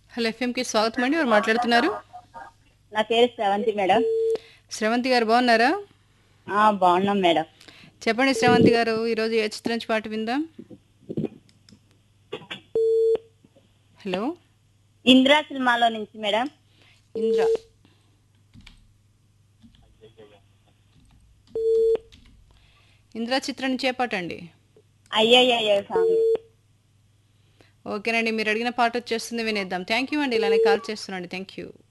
hello ఎఫ్ఎంకి స్వాగతం అండి ఎవరు మాట్లాడుతున్నారు నా పేరు శ్రవంతి మేడం శ్రవంతి గారు బాగున్నారా ఆ, బాగున్నాం మేడం చెప్పండి శ్రవంతి గారు ఈరోజు ఏ చిత్రం నుంచి పాట విందాం హలో ఇందిరా సినిమాలో నుంచి మేడం ఇంద్ర ఇంద్ర చిత్రం నుంచి ఏ పాట అండి అయ్యయ్యో సాంగ్ ఓకేనండి మీరు అడిగిన పాట వచ్చేస్తుంది వినేద్దాం థ్యాంక్ యూ అండి ఇలానే కాల్ చేస్తున్నాండి థ్యాంక్ యూ